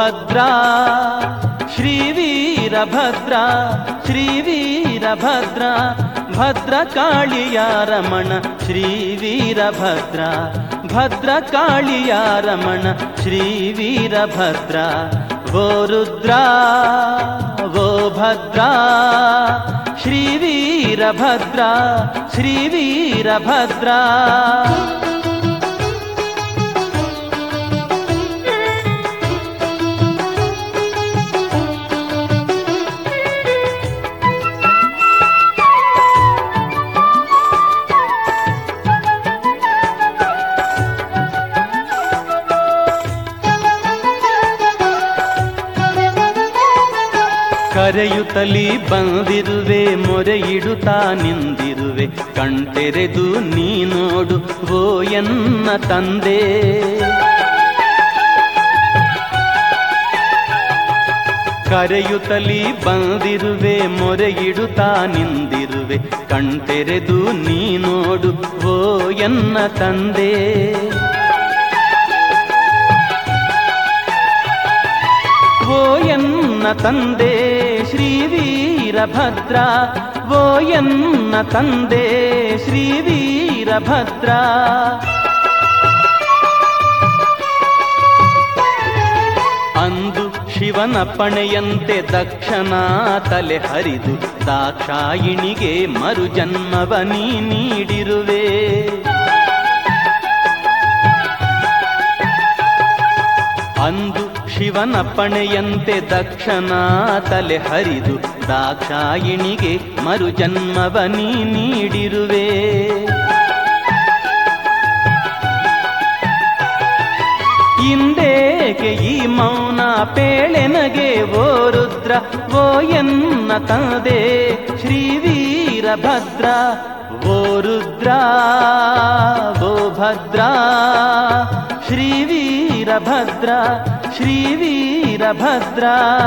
ಭದ್ರಾ ಶ್ರೀವೀರಭದ್ರ ಶ್ರೀವೀರಭದ್ರ ಭದ್ರ ಕಾಳಿಯ ರಮಣ ಶ್ರೀವೀರಭದ್ರ ಭದ್ರ ಕಾಳಿಯ ರಮಣ ಶ್ರೀವೀರಭದ್ರ ಓ ರುದ್ರ ಓ ಭದ್ರ ಶ್ರೀವೀರಭದ್ರ ಶ್ರೀವೀರಭದ್ರ ಕರೆಯುತ್ತಲಿ ಬಂದಿರುವೆ ಮೊರೆ ಇಡುತ್ತಾ ನಿಂದಿರುವೆ ಕಣ್ತೆರೆದು ನೀ ನೋಡು ಓ ಎನ್ನ ತಂದೆ ಕರೆಯುತ್ತಲಿ ಬಂದಿರುವೆ ಮೊರೆ ಇಡುತ್ತಾ ನಿಂದಿರುವೆ ಕಣ್ತೆರೆದು ನೀ ನೋಡು ಓ ಎನ್ನ ತಂದೆ ಓ ಎನ್ನ ತಂದೆ ಶ್ರೀವೀರಭದ್ರ ಓ ಎನ್ನ ತಂದೆ ಶ್ರೀವೀರಭದ್ರ ಅಂದು ಶಿವನ ಪಣೆಯಂತೆ ದಕ್ಷನ ತಲೆ ಹರಿದು ದಾಕ್ಷಾಯಿಣಿಗೆ ಮರುಜನ್ಮವ ನೀ ನೀಡಿರುವೆ ಅಂದು ಶಿವನ ಪಣೆಯಂತೆ ದಕ್ಷನ ತಲೆ ಹರಿದು ದಾಕ್ಷಾಯಿಣಿಗೆ ಮರುಜನ್ಮವ ನೀ ನೀಡಿರುವೆ ಇಂದೇಕೆ ಈ ಮೌನ ಪೇಳೆನಗೆ ಓ ರುದ್ರ ಓ ಎನ್ನ ತಂದೆ ಶ್ರೀವೀರಭದ್ರ ಓ ರುದ್ರ ಓ ಭದ್ರ ಶ್ರೀವೀರಭದ್ರ ಶ್ರೀವೀರಭದ್ರ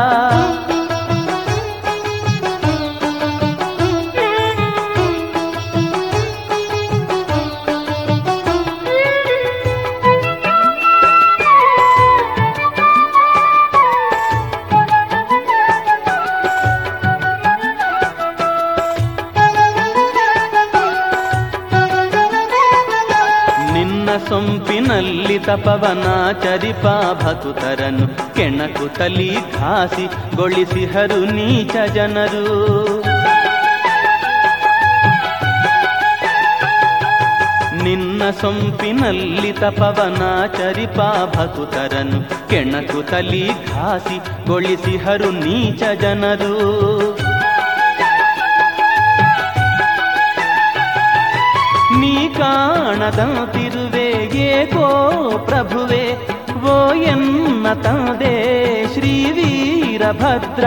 ನಿನ್ನ ಸೊಂಪಿನಲ್ಲಿ ತಪವನಾಚರಿಪ ಭಕುತರನು ಕೆಣಕುತಲಿ ಘಾಸಿ ಗೊಳಿಸಿಹರು ನೀಚ ಜನರು ನಿನ್ನ ಸೊಂಪಿನಲ್ಲಿ ತಪವನಾಚರಿಪ ಭಕುತರನು ಕೆಣಕುತಲಿ ಘಾಸಿ ಗೊಳಿಸಿಹರು ನೀಚ ಜನರು ನೀ ಕಾಣದಂತಿರುವೆ ಏಕೋ ಪ್ರಭುವೆ ಓ ಎನ್ನ ತಂದೆ ಶ್ರೀವೀರಭದ್ರ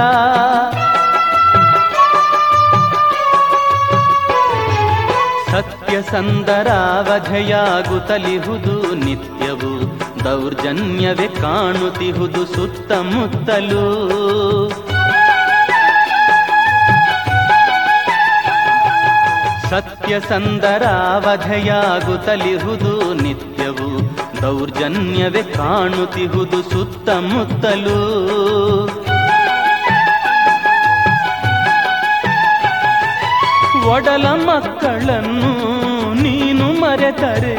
ಸತ್ಯಸಂದರಾವಧೆಯಾಗುತ್ತಲಿಹುದು ನಿತ್ಯವು ದೌರ್ಜನ್ಯವೇ ಕಾಣುತ್ತಿಹುದು ಸುತ್ತಮುತ್ತಲೂ ಸತ್ಯಸಂದರಾವಧೆಯಾಗುತ್ತಲಿಹುದು ನಿತ್ಯವು ದೌರ್ಜನ್ಯವೇ ಕಾಣುತ್ತಿಹುದು ಸುತ್ತಮುತ್ತಲೂ ಒಡಲ ಮಕ್ಕಳನ್ನು ನೀನು ಮರೆತರೆ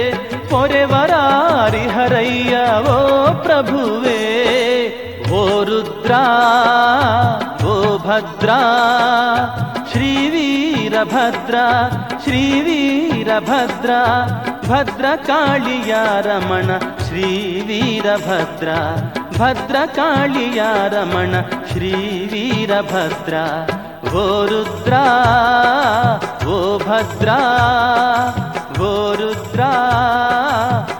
ಪೊರೆವರಾರಿಹರಯ್ಯ ಓ ಪ್ರಭುವೇ ಓ ರುದ್ರ ಓ ಭದ್ರ ಶ್ರೀವೀರಭದ್ರ ಶ್ರೀವೀರಭದ್ರ ಭದ್ರ ಕಾಳಿಯ ರಮಣ ಶ್ರೀವೀರಭದ್ರ ಭದ್ರ ಕಾಳಿಯ ರಮಣ ಶ್ರೀವೀರಭದ್ರ ಓ ರುದ್ರ ಓ ಭದ್ರ ಓ ರುದ್ರ